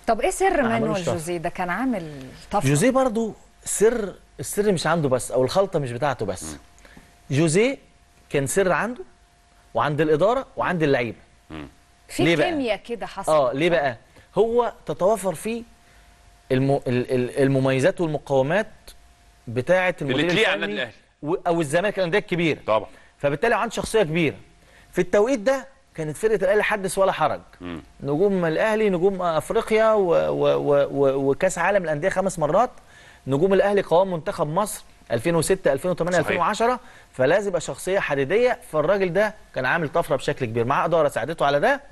طب ايه سر ما مانويل عملوش طفرة. جوزيه ده كان عامل طفره جوزيه برضو سر السر مش عنده بس او الخلطه مش بتاعته بس جوزيه كان سر عنده وعند الاداره وعند اللعيبه في ليه بقى؟ كيمياء كده حصل اه ليه بقى هو تتوافر فيه الم... ال- ال- المميزات والمقومات بتاعه المدير تليق على الفني النادي الأهلي. و- او الزمالك الانديه الكبيره طبعا فبالتالي عنده شخصيه كبيره في التوقيت ده كانت فرقه الاهلي حدث ولا حرج نجوم الاهلي نجوم افريقيا و... و... و... و... وكاس عالم الانديه خمس مرات نجوم الاهلي قوام منتخب مصر 2006 2008 صحيح. 2010 فلازم يبقى شخصيه حديديه فالراجل ده كان عامل طفره بشكل كبير معاه اداره ساعدته على ده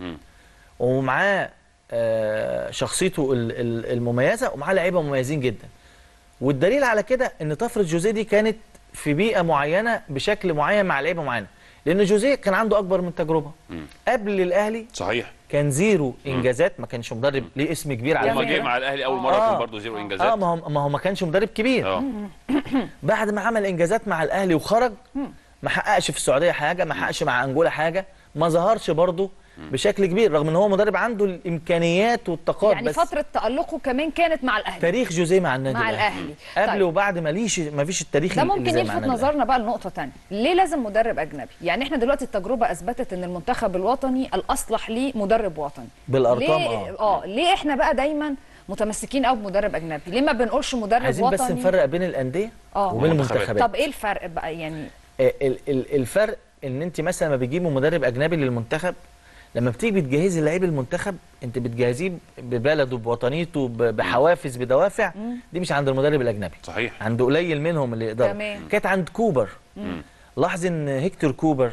ومعاه آه، شخصيته ال- ال- المميزه ومعاه لعيبه مميزين جدا والدليل على كده ان طفره جوزيه دي كانت في بيئه معينه بشكل معين مع لعيبه معينه لان جوزيه كان عنده اكبر من تجربه قبل الاهلي صحيح كان زيرو انجازات ما كانش مدرب ليه اسم كبير على لما جميل. جه مع الاهلي اول مره آه. كان برضه زيرو انجازات اه ما هو ما هو ما كانش مدرب كبير اه بعد ما عمل انجازات مع الاهلي وخرج ما حققش في السعوديه حاجه ما حققش مع انجولا حاجه ما ظهرش برضه بشكل كبير رغم ان هو مدرب عنده الامكانيات والطاقات يعني بس فتره تالقه كمان كانت مع الاهلي تاريخ جوزيه مع النادي مع الاهلي الأهلي. قبل طيب. وبعد ما ليش ما فيش التاريخ ده اللي ممكن زي مع يلفت النادي الأهلي. نظرنا بقى لنقطه تانية ليه لازم مدرب اجنبي يعني احنا دلوقتي التجربه اثبتت ان المنتخب الوطني الاصلح ليه مدرب وطني بالأرقام، ليه آه. اه ليه احنا بقى دايما متمسكين قوي بمدرب اجنبي ليه ما بنقولش مدرب عايزين وطني بس نفرق بين الانديه آه. وبين والمنتخبات. المنتخبات طب ايه الفرق بقى يعني آه، ال- ال- الفرق ان انت مثلا ما بتجيبوا مدرب اجنبي للمنتخب لما بتيجي بتجهزي لعيب المنتخب انت بتجهزيه ببلده بوطنيته ب- بحوافز بدوافع دي مش عند المدرب الاجنبي صحيح عند قليل منهم اللي يقدروا تمام. كانت عند كوبر لاحظ ان هيكتور كوبر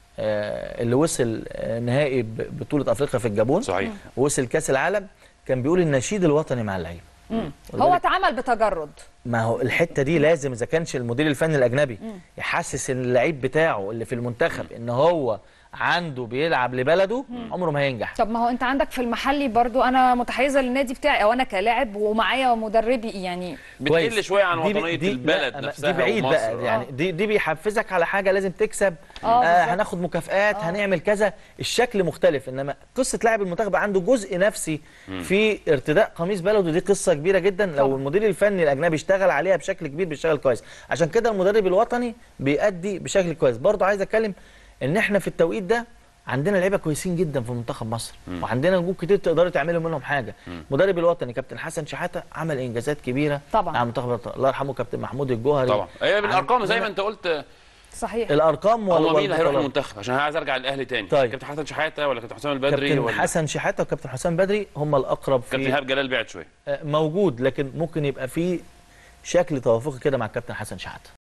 آه، اللي وصل آه، نهائي ب- بطوله افريقيا في الجابون صحيح. ووصل كاس العالم كان بيقول النشيد الوطني مع اللعيبه هو اتعمل بتجرد ما هو الحته دي لازم اذا كانش المدير الفني الاجنبي يحسس ان اللعيب بتاعه اللي في المنتخب ان هو عنده بيلعب لبلده عمره ما هينجح طب ما هو انت عندك في المحلي برضو انا متحيزه للنادي بتاعي او انا كلاعب ومعايا مدربي يعني كويس. بتقل شويه عن دي ب- وطنيه دي البلد لا، نفسها دي بعيد ومصر. بقى يعني دي دي بيحفزك على حاجه لازم تكسب آه، آه بالظبط. هناخد مكافآت هنعمل كذا الشكل مختلف انما قصه لاعب المنتخب عنده جزء نفسي في ارتداء قميص بلده دي قصه كبيره جدا لو طبعا. المدير الفني الاجنبي اشتغل عليها بشكل كبير بيشتغل كويس عشان كده المدرب الوطني بيأدي بشكل كويس برضه عايز اتكلم ان احنا في التوقيت ده عندنا لعيبه كويسين جدا في منتخب مصر وعندنا نجوم كتير تقدروا تعملوا منهم حاجه المدرب الوطني كابتن حسن شحاته عمل انجازات كبيره طبعا. مع منتخب الوطني. الله يرحمه كابتن محمود الجوهري طبعا هي بالارقام زي ما عندنا انت قلت صحيح الارقام ولا هو مين اللي هيروح والبطولات؟ المنتخب عشان عايز ارجع الاهلي تاني طيب. كابتن حسن شحاته ولا كابتن حسام البدري كابتن ولا حسن شحاته وكابتن حسام بدري هم الاقرب كابتن في ايهاب جلال بعد شويه آه، موجود لكن ممكن يبقى في شكل توافقي كده مع الكابتن حسن شحاته